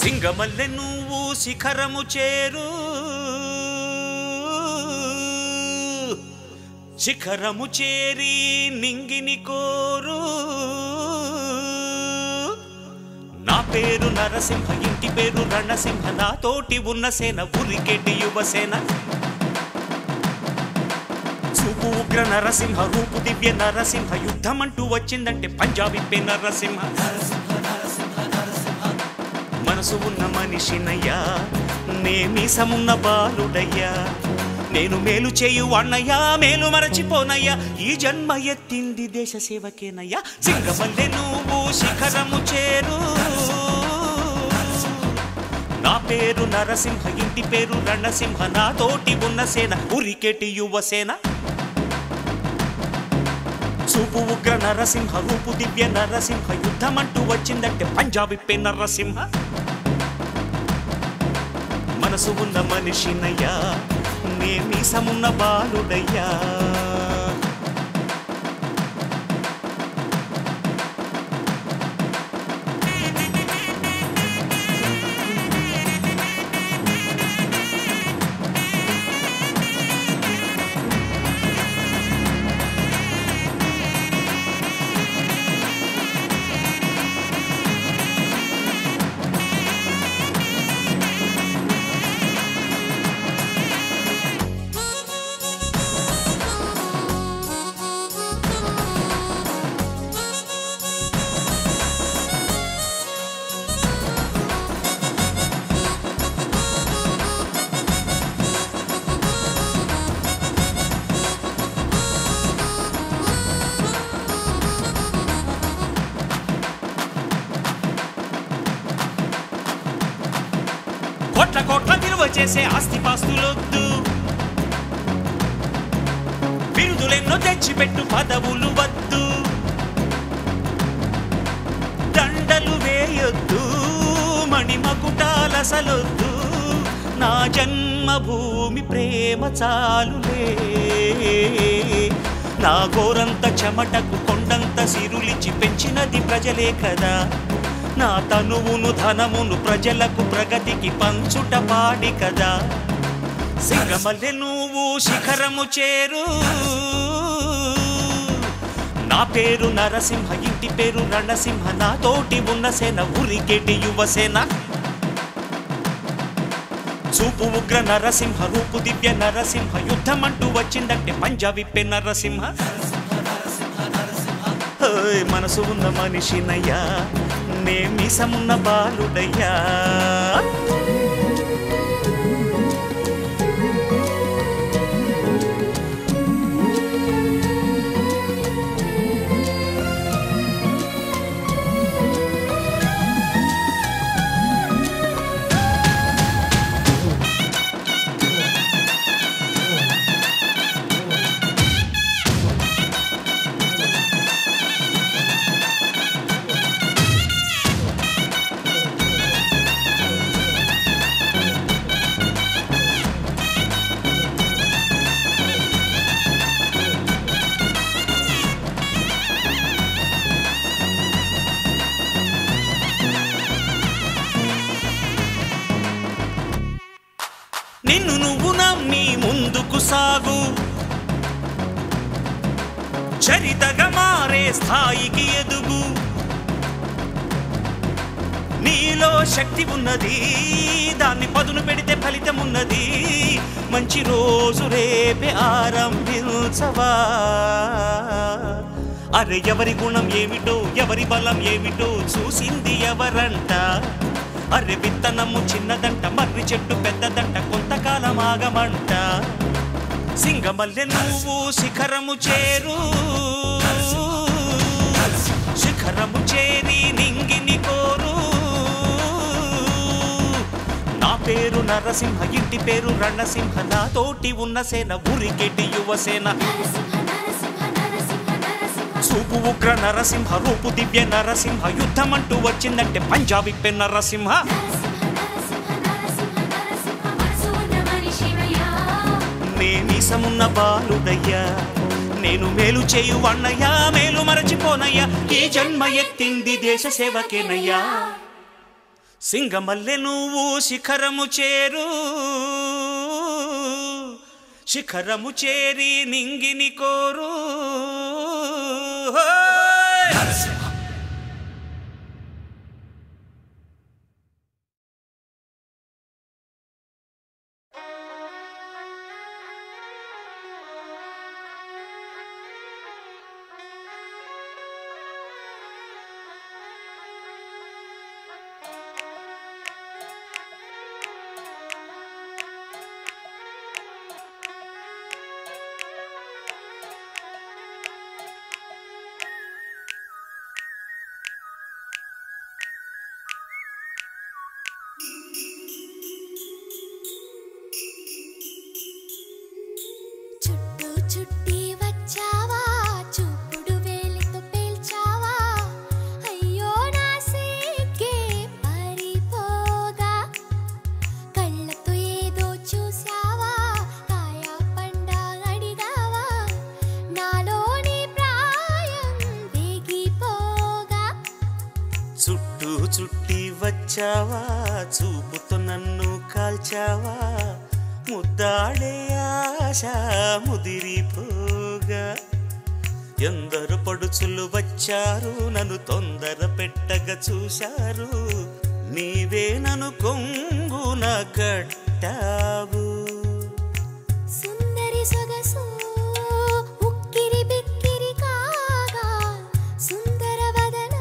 సింగమల్లె నువ్వు శిఖరము చేరు శిఖరము చేరి నింగిని కోరు నా పేరు నరసింహ ఇంటి పేరు రణసింహ నా తోటి ఉన్న సేన ఉరికెటి యువసేన చూపు ఉగ్ర నరసింహ రూపు దివ్య నరసింహ యుద్ధం అంటూ వచ్చిందంటే పంజాబీ పే నరసింహ మనసు ఉన్న మనిషినయ్యా నేమీసమున్న బాలుడయ్యా నేను మేలు చేయు అన్నయ్యా మేలు మరచిపోనయ్యా ఈ జన్మ ఎత్తింది దేశ సేవకేనయ్యా సింగమల్లె నువ్వు శిఖరము చేరు నా పేరు నరసింహ ఇంటి పేరు రణసింహ నా తోటి ఉన్న సేన ఉరికెటి యువసేన చూపు ఉగ్ర నరసింహ రూపు దివ్య నరసింహ యుద్ధం అంటూ వచ్చిందంటే పంజాబీ పే నరసింహ మనసు ఉన్న మనిషినయ్యా నేమీసమున్న బాలుడయ్యా కోట్ల కోట్ల విలువ చేసే ఆస్తిపాస్తులొద్దు బిరుదులెన్నో తెచ్చిపెట్టు పదవులు వద్దు దండలు వేయొద్దు మణిమకుటాలసలొద్దు నా జన్మభూమి ప్రేమ చాలులే నా గోరంత చెమటకు కొండంత సిరులిచి పెంచినది ప్రజలే కదా నా తనువును ధనమును ప్రజలకు ప్రగతికి పంచుట పాడి కదా సింగమల్లె నువ్వు శిఖరము చేరు నా పేరు నరసింహ ఇంటి పేరు రణసింహ నా తోటి ఉన్న సేన ఉరికెటి యువసేన చూపు ఉగ్ర నరసింహ రూపు దివ్య నరసింహ యుద్ధం అంటూ వచ్చిందంటే పంజాబీ పే నరసింహ ఓయ్ మనసు ఉన్న మనిషినయ్యా నేమిసమున్న బాలుడయ్యా నిన్ను నువ్వు నమ్మి ముందుకు సాగు చరితగా మారే స్థాయికి ఎదుగు నీలో శక్తి ఉన్నది దాన్ని పదును పెడితే ఫలితం ఉన్నది మంచి రోజు రేపే ఆరంభించవా అరే ఎవరి గుణం ఏమిటో ఎవరి బలం ఏమిటో చూసింది ఎవరంట అరే విత్తనము చిన్నదంట మర్రి చెట్టు పెద్దదంట కొంతకాలం ఆగమంట సింగమల్లె నువ్వు శిఖరము చేరు శిఖరము చేరి నింగిని కోరు నా పేరు నరసింహ ఇంటి పేరు రణసింహ నా తోటి ఉన్న సేన ఉరికెటి యువసేన నరసింహ నరసింహ నరసింహ నరసింహ చూపు ఉగ్ర నరసింహ రూపు దివ్య నరసింహ యుద్ధం అంటూ వచ్చిందంటే పంజాబీ పె నరసింహ నరసింహ నరసింహ నరసింహ నరసింహ మనసు ఉన్న మనిషివయ్యా నేమీసమున్న బాలుడయ్యా నేను మేలు చేయు అన్నయ్యా మేలు మరచిపోనయ్యా ఈ జన్మ ఎత్తింది దేశ సేవకేనయ్యా సింగమల్లె నువ్వు శిఖరము చేరు శిఖరము చేరి నింగిని కోరు హోయ్! చుట్టూ చుట్టి వచ్చావా చూపుడు వేలితో పేల్చావా అయ్యో నా సిగ్గే పరిపోగా కళ్ళతో ఏదో చూసావా కాయ పండ అడిగావా నాలోని ప్రాయం వేగిపోగా చుట్టూ చుట్టి వచ్చావా చూపుతో నన్ను కాల్చావా ముద్దాడే ఆశ ముదిరిపోగా ఎందరు పడుచులు వచ్చారు నన్ను తొందర పెట్టగా చూశారు నీవే నన్ను కొంగున కట్టావు సుందరి సొగసు ఉక్కిరి బిక్కిరి కాగా సుందర వదన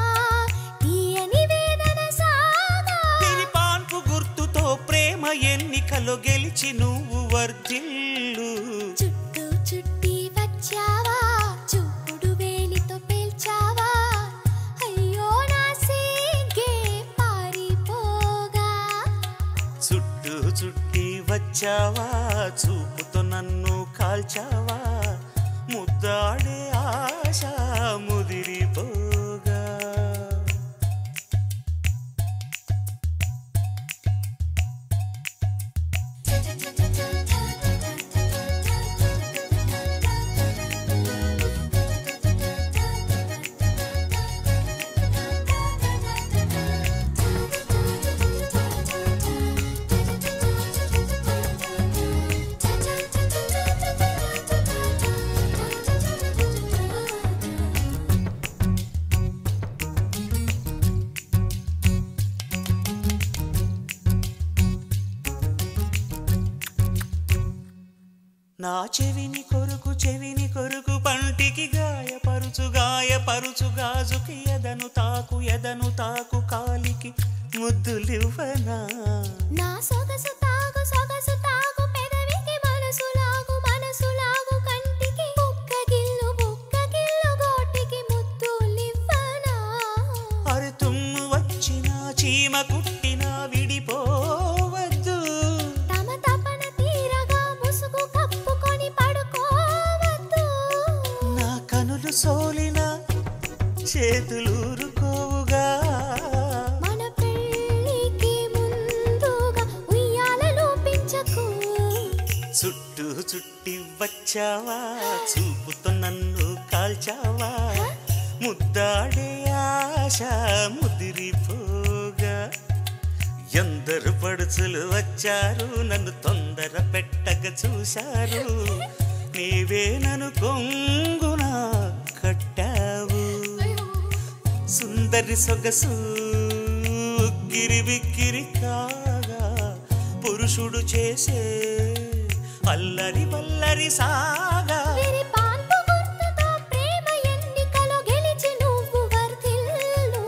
తీయని వేదన సాగా పాన్పు గుర్తుతో ప్రేమ ఎన్నికలో గెలిచి నువ్వు వర్ధిల్లు చుట్టూ చుట్టి వచ్చావా చూపుడు వేలితో పేల్చావా అయ్యో నా సిగ్గే పారిపోగా చుట్టూ చుట్టి వచ్చావా చూపుతో నన్ను కాల్చావా ముద్దాడే ఆశ ముదిరిపోగా నా చెవిని కొరుకు చెవిని కొరుకు పంటికి గాయపరుచు గాయపరుచు గాజుకి ఎదను తాకు ఎదను తాకు కాలికి ముద్దులివ్వనా నా సొగసు తాగు సొగసు తాగు పెదవికి మనసు లాగు మనసు లాగు కంటికి బుక్క గిల్లు బుక్క గిల్లు గోటికి ముద్దులివ్వనా అరే తుమ్ము వచ్చిన చీమ కుట్టిన విడిపోవద్దు తమ తపన తీరగా ముసుగు కప్పుకొని పడుకోవద్దు నా కనులు సోలిన చేతులూరుకోవుగా మన పెళ్ళికి ముందుగా ఉయ్యాలలో పెంచకు చుట్టూ చుట్టి వచ్చావా చూపుతో నన్ను కాల్చావా ముద్దాడే ఆశ ముదిరిపోగా ఎందరు పడుచులు వచ్చారు నన్ను తొందర పెట్టగా చూశారు నీవే నన్ను కొంగున కట్టావు సుందరి సొగసు ఉక్కిరి బిక్కిరి కాగా పురుషుడు చేసే అల్లరి వల్లరి సాగా వీరి పాన్పు గుర్తుతో ప్రేమ ఎన్నికలో గెలిచి నువ్వు వర్ధిల్లు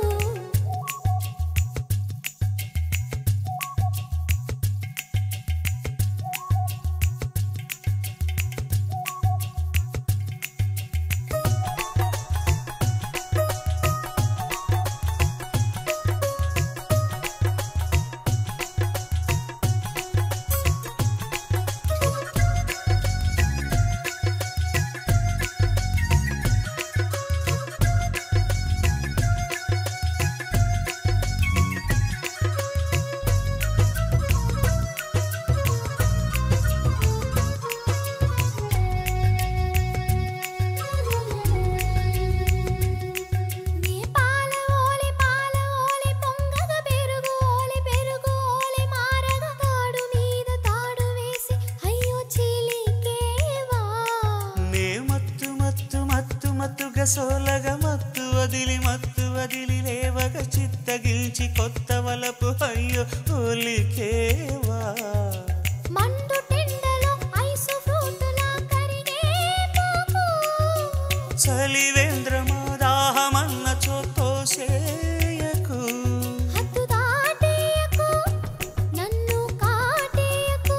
సొగసోలగ మత్తు వదిలి మత్తు వదిలి లేవగ చిత్తగిల్చి కొత్త వలపు అయ్యో ఒలికేవా మండు టెండలో ఐసు ఫ్రూటులా కరిగే పోకు చలివేంద్రమా దాహమన్న చోతోసేయకు హద్దు దాటేయకు నన్ను కాటేయకు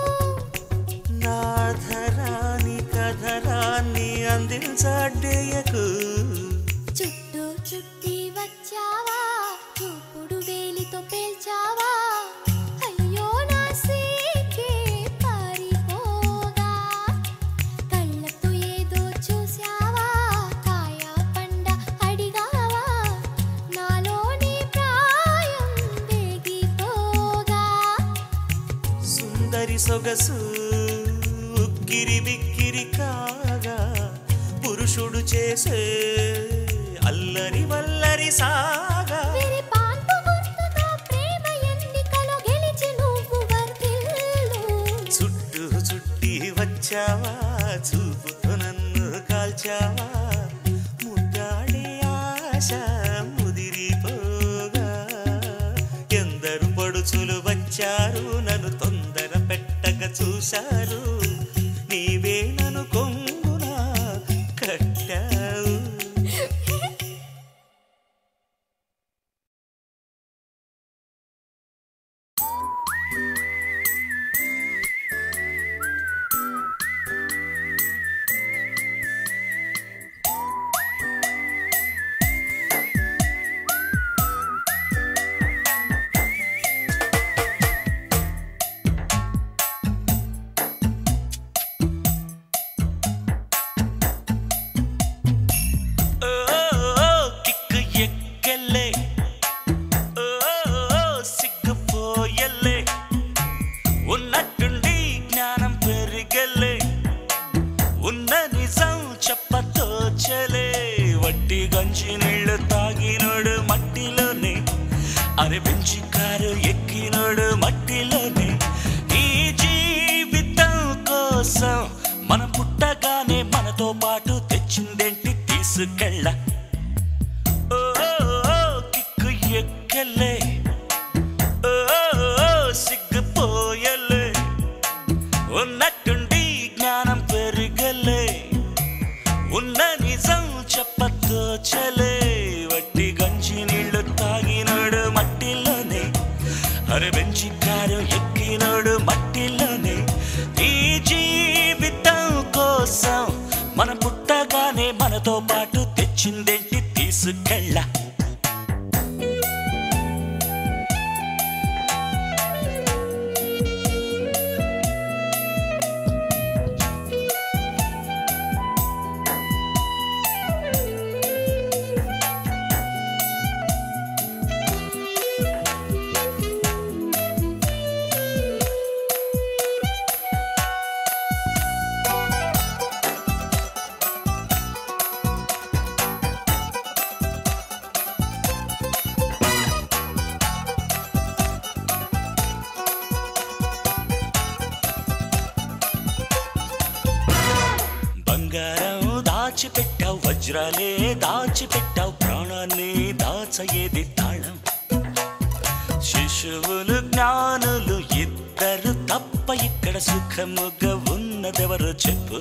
నాధరాని కధరాన్ని అందించడేయకు చుట్టూ చుట్టి వచ్చావా చూపుడు వేలితో పేల్చావా అయ్యో నా సీకే పారిపోగా కళ్ళతో ఏదో చూసావా కాయ పండ అడిగావా నాలోని ప్రాయం వేగిపోగా సుందరి సొగసు ఉక్కిరి బిక్కిరి కాగా పురుషుడు చేసే అల్లరి వల్లరి సాగా విరి పాన్పు గుర్తుతో ప్రేమ ఎన్నికలో గెలిచి నువ్వు వర్ధిల్లు చుట్టూ చుట్టి వచ్చావా చూపుతో నన్ను కాల్చావా ముద్దాడే ఆశ ముదిరిపోగా ఎందరు పడుచులు వచ్చారు నన్ను తొందర పెట్టక చూశారు నీవే నన్ను కొంగున కట్టావు ఓ కిక్కు ఎక్కలే ఓ సిగ్గుపోయలే ఉన్నట్టుండి జ్ఞానం పెరిగలే ఉన్న నిజం చెప్పతోచలే వట్టి గంజి నీళ్లు తాగినోడు మట్టిలోనే అరే బెంచి కారు ఎక్కినోడు మట్టిలోనే ఈ జీవితం కోసం మన పుట్టగానే మనతో పాటు తెచ్చిందేంటి తీసుకెళ్ళ ఓ కిక్కు ఎక్కలే ఓ సిగ్గుపోయలే ఉన్నట్టుండి జ్ఞానం పెరిగలే ఉన్న నిజం చెప్పతోచలే వట్టి గంజి నీళ్లు తాగినోడు మట్టిలోనే అరే బెంచి కారు ఎక్కినోడు మట్టిలోనే ఈ జీవితం కోసం మన పుట్టగానే మనతో పాటు తెచ్చిందేంటి తీసుకెళ్ళ బంగారం దాచిపెట్టావు వజ్రాలే దాచిపెట్టావు ప్రాణాన్ని దాచయేది తాళం శిశువులు జ్ఞానులు ఇద్దరు తప్ప ఇక్కడ సుఖముగా ఉన్నదెవరు చెప్పు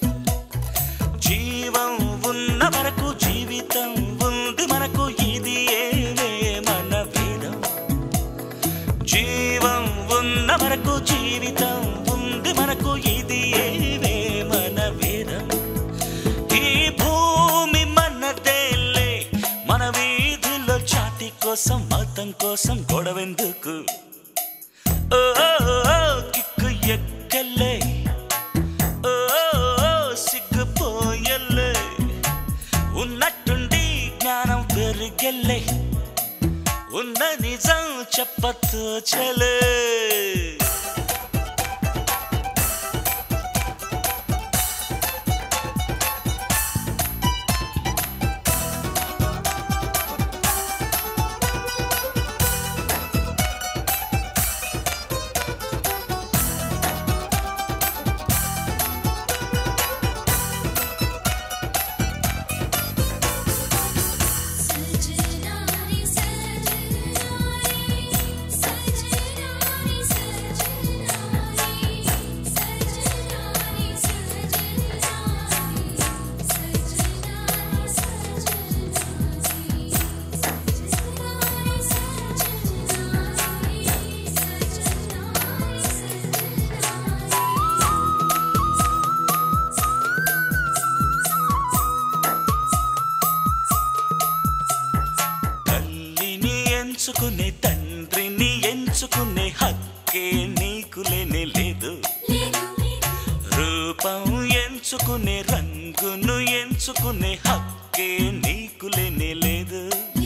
జీవం ఉన్న వరకు జీవితం ఉంది మనకు ఇది ఏవే మన వేదం జీవం ఉన్న వరకు జీవితం ఉంది మనకు ఇది ఏవే మన వేదం ఈ భూమి మనదేలే మన వీధిలో జాతి కోసం మతం కోసం గొడవెందుకు ఓ ఓ, కిక్కు ఎక్కలే ఓ ఓ, సిగ్గుపోయలే ఉన్నట్టుండి జ్ఞానం పెరిగెల్లే ఉన్న నిజం చెప్పతో చలే ఎంచుకునే తండ్రిని ఎంచుకునే హక్కే నీకు లేనే లేదు రూపం ఎంచుకునే రంగును ఎంచుకునే హక్కే నీకు లేనే లేదు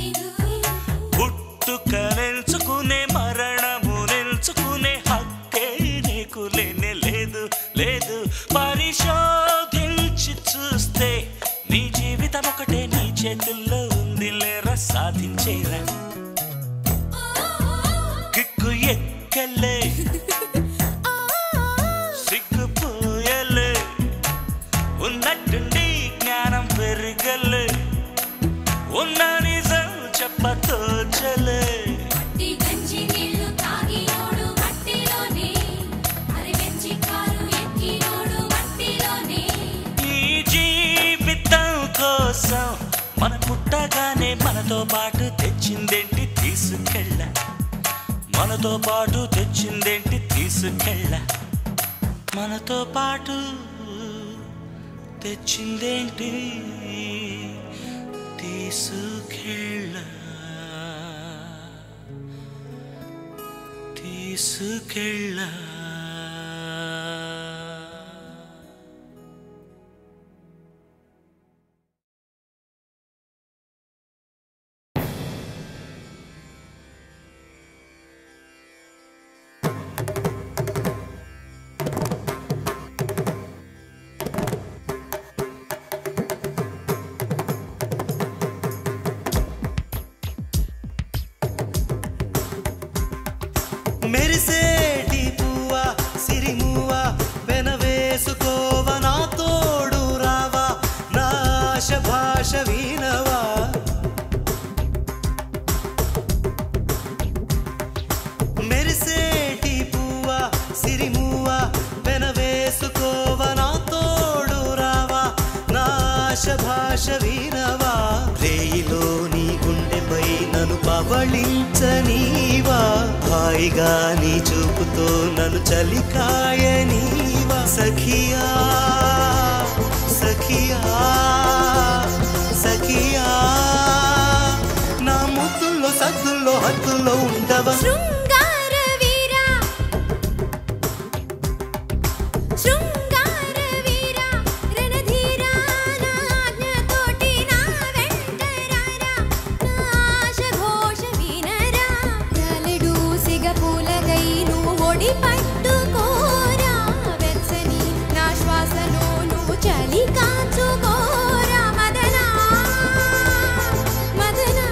పుట్టుక నెల్చుకునే మరణము నెల్చుకునే హక్కే నీకు లేనే లేదు లేదు పరిశోధించి చూస్తే నీ జీవితం ఒకటే నీ చేతుల్లో ఉంది లేరా సాధించేరా కిక్కు ఎక్కలే సిగ్గుపోయలే ఉన్నట్టుండి జ్ఞానం పెరగలే ఉన్న నిజం చెప్పతోచలే ఈ జీవితం కోసం మన పుట్టగానే మనతో పాటు తెచ్చిందేంటి తీసుకెళ్ళ మనతో పాటు తెచ్చిందేంటి తీసుకెళ్ళ మనతో పాటు తెచ్చిందేంటి తీసుకెళ్ళ తీసుకెళ్ళ మెరిసేటి పువ్వ సిరిమువ్వ వెనవేసుకోవ నా తోడు రావా నా ఆశ భాష వినవా మెరిసేటి పువ్వ సిరిమువ్వ వెనవేసుకోవ నా తోడు రావా నా ఆశ భాష వినవా రేయిలో నీ గుండెపై నన్ను పవళించనీవా హాయిగా నీ చూపుతో నన్ను చలికాయనీవా సఖియా సఖియా సఖియా నా ముద్దుల్లో సద్దుల్లో హద్దుల్లో ఉండవా శృంగార వీరా శృంగార వీరా రణధీరా నా ఆజ్ఞతోటి నా వెంట రారా నా ఆశ ఘోష వినరా నలుడు సిగ పూలగై నువ్వు ఒడి పట్టుకోరా వెచ్చని నా శ్వాసలో నువ్వు చలి కాచుకోరా మదనా మదనా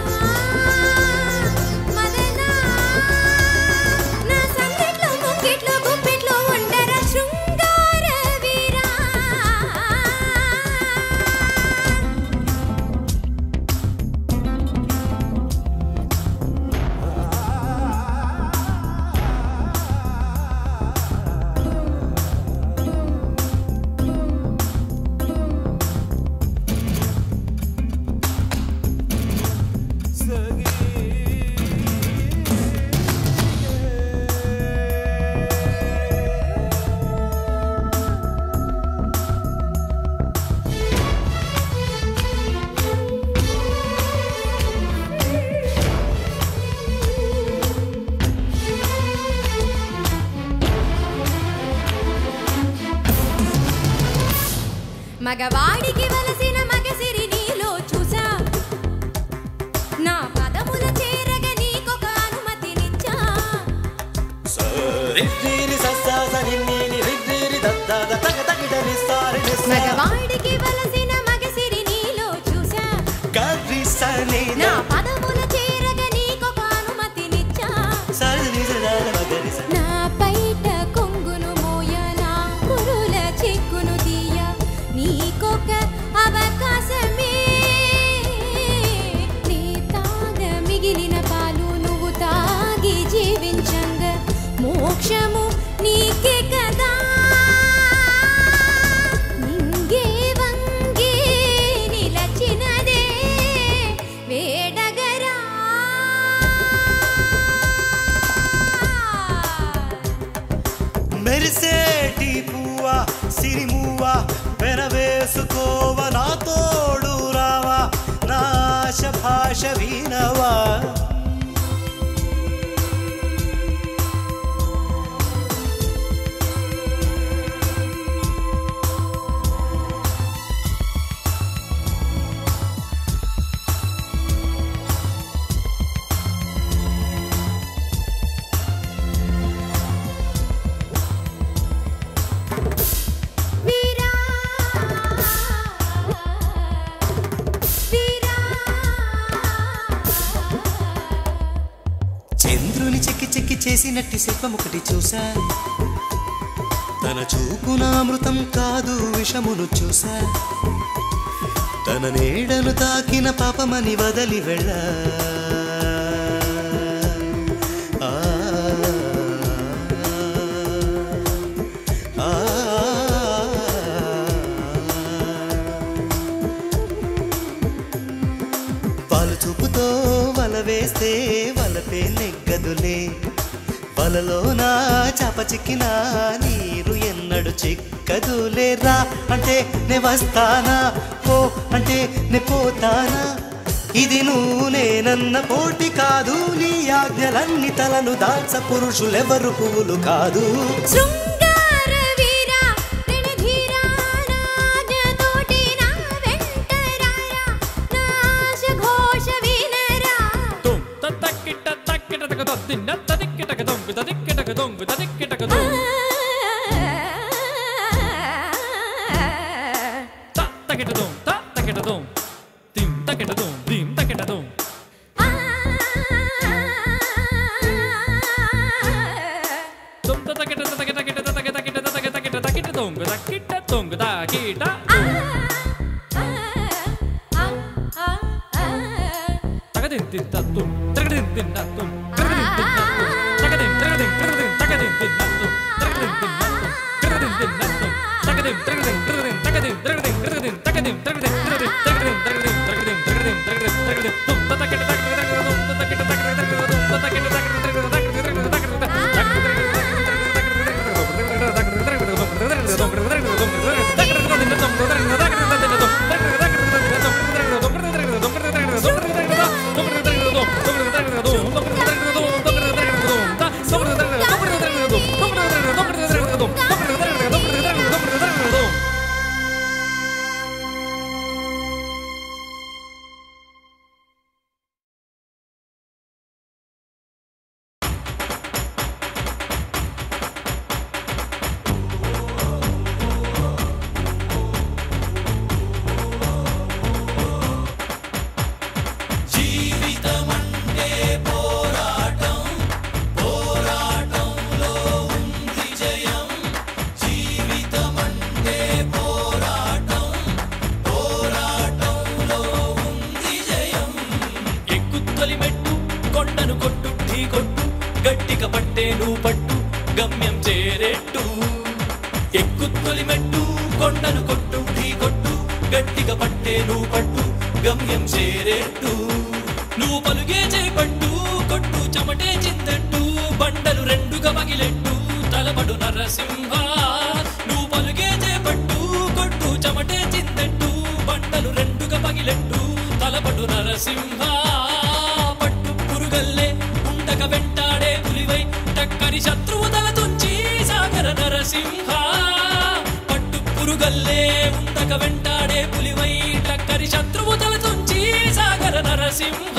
మదనా నా సంగట్లో ముంగిట్లో గుప్పిట్లో ఉండరా శృంగార వీరా మగవాడికి వలసిన మగసిరి నీలో చూసా నా పదముల చేరగ నీకొక అనుమతినిచ్చా రిద్దిరి సస్సాస నిన్నీని రిద్దిరి దద్దాద తగ తగిడని సారి నిస్సా. మగవాడికి వలసిన మగసిరి నీలో చూసా గర్రి సని నా పదముల చేరగ నీకొక అనుమతినిచ్చా సరి నిజదాల మగరి స. నా పైట కొంగును మోయ నా కురుల చిక్కును తీయ నీకొక అవకాశమే నీ తాగ మిగిలిన పాలు నువ్వు తాగి జీవించంగ మోక్షము నీకే కదా నింగే వంగే నిలచినదే వేడగరా మెరిసేటి పువ్వ సిరిమువ్వ వెనవేసుకోవ నా తోడు మెరిసినట్టి శిల్పం ఒకటి చూసా తన చూపునామృతం కాదు విషమును చూసా తన నీడను తాకిన పాపమని వదలి వెళ్ళ ఆ, ఆ, పాలు చూపుతో వల వేస్తే వలపే నెగ్గదులే వలలో నా చాప చిక్కిన నీరు ఎన్నడు చిక్కదులే రా అంటే నే వస్తానా పో అంటే నే పోతానా ఇది నువ్వు నేనన్న పోటీ కాదు నీ ఆజ్ఞలన్ని తలను దాల్చ పురుషులెవరు పువ్వులు కాదు శృంగార వీరా రణధీరా నాజ్ఞతోటి నా వెంట రారా నాశ ఘోష వినరా తుం తక్కిట తక్కిట తక తిన్న తదిక్కిట దొంగు తదిక్కిట దొంగు తదిక్కిట దొంగు త తకిట దొం త తకిట దొం తిం తకిట దొం దిం తకిట దొం తుం తకిట తకిట తకిట తకిట తకిట తకిట తకిట తకిట దొంగు తకిట దొంగు తకిట తగదిం తిన్ తత్తుం తగదిం తిన్ తత్తుం తగదిం తిన్ తత్తుం తగదిం తగదిం తగదిం తగదిం తిన్ తత్తుం తగదిం తిన్ తత్తుం తగదిం తిన్ తత్తుం తగదిం తగదిం తగదిం తగదిం తగదిం తగదిం తగదిం తగదిం తగదిం తగదిం తగదిం తగదిం తగదిం తగదిం తగదిం తుం తతకిట తకిట తకిట తుం తతకిట తకిట తకిట తుం తతకిట తకిట తకిట తకిట తకిట ఎక్కుత్తొలి మెట్టు కొండను కొట్టు ఢీ కొట్టు గట్టిగా పట్టేను పట్టు గమ్యం చేరేట్టు ఎక్కుత్తొలి మెట్టు కొండను కొట్టు ఢీ కొట్టు గట్టిగా పట్టేను పట్టు గమ్యం చేరేట్టు నువ్వు పలుగే చేపట్టు కొట్టు చెమటే చిందట్టు బండలు రెండుగా పగిలెట్టు తలబడు నరసింహ నువ్వు పలుగే చేపట్టు కొట్టు చెమటే చిందట్టు బండలు రెండుగా పగిలెట్టు తలబడు నరసింహ పట్టు పురుగల్లే ఉండక వెంటాడే పులివై టక్కని శత్రువు తల తుంచి సాగర నరసింహ పట్టు పురుగల్లే ఉండక వెంటాడే పులివై టక్కని శత్రువు తల తుంచి సాగర నరసింహ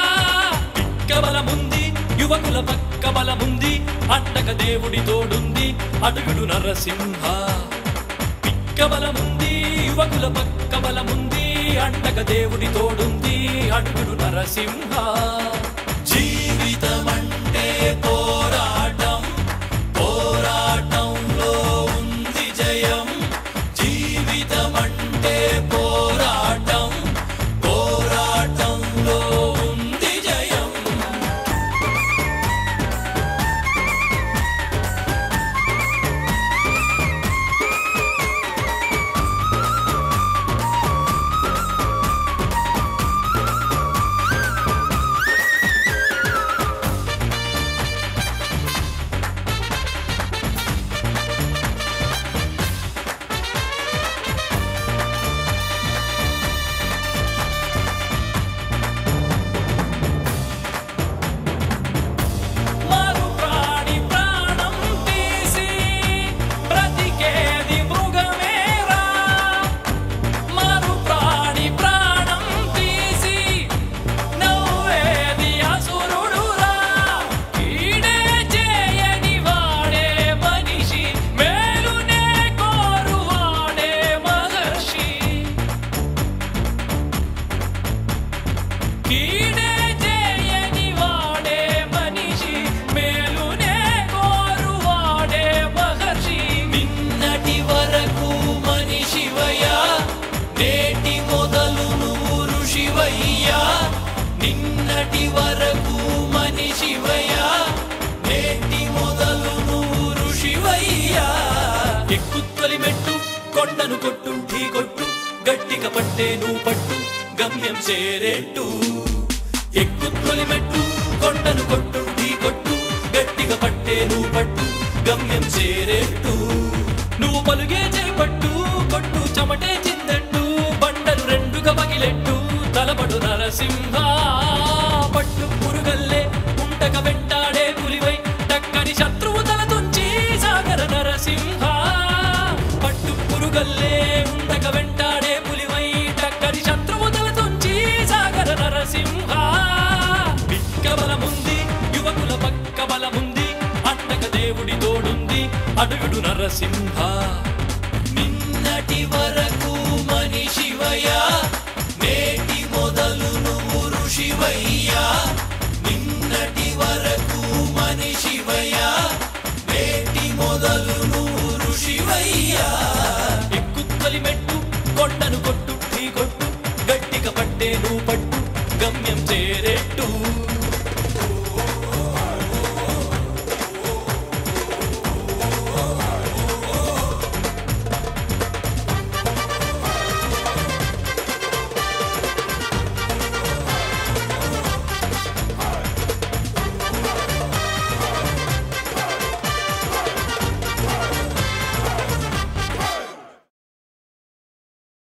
పిక్క బలముంది యువకుల పక్క బలముంది అండక దేవుడి తోడుంది అడుగుడు నరసింహ పిక్క బలముంది యువకుల పక్క బలముంది అండక దేవుడి తోడుంది అడుగుడు నరసింహ జీవితం అంటే పోరాటం పోరాటంలో ఉంది జయం జీవితం అంటే పోరాటం పోరాటంలో ఉంది జయం ఆ నిన్నటి వరకు మనిషివయ్యా నేటి మొదలు నువ్వు ఋషివయ్యా ఎక్కుత్తొలి మెట్టు కొండను కొట్టు ఢీ కొట్టు గట్టిగా పట్టే నువ్వు పట్టు గమ్యం చేరేట్టు ఎక్కుత్తొలి మెట్టు కొండను కొట్టు ఢీ కొట్టు గట్టిగా పట్టే నువ్వు పట్టు గమ్యం చేరేట్టు నువ్వు పలుగే చేపట్టు కొట్టు చెమటే చిందట్టు బండలు రెండుగా పగిలెట్టు తలపడు నరసింహ పట్టు పురుగల్లే ఉంటక వెంటాడే పులివై టక్కని శత్రువు తల తుంచి సాగర నరసింహ పట్టు పురుగల్లే ఉంటక వెంటాడే పులివై టక్కని శత్రువు తల తుంచి సాగర నరసింహ పిక్క బలముంది యువకుల పక్క బలముంది అట్టక దేవుడి తోడుంది అడుగుడు నరసింహ నిన్నటి వరకు మనిషివయ్యా నేటి మొదలు నువ్వు ఋషివయ్యా నిన్నటి వరకు మనిషివయ్యా నేటి మొదలు నువ్వు ఋషివయ్యా ఎక్కుత్తలి మెట్టు కొండను కొట్టు ఢీ కొట్టు గట్టిగా పట్టే నువ్వు పట్టు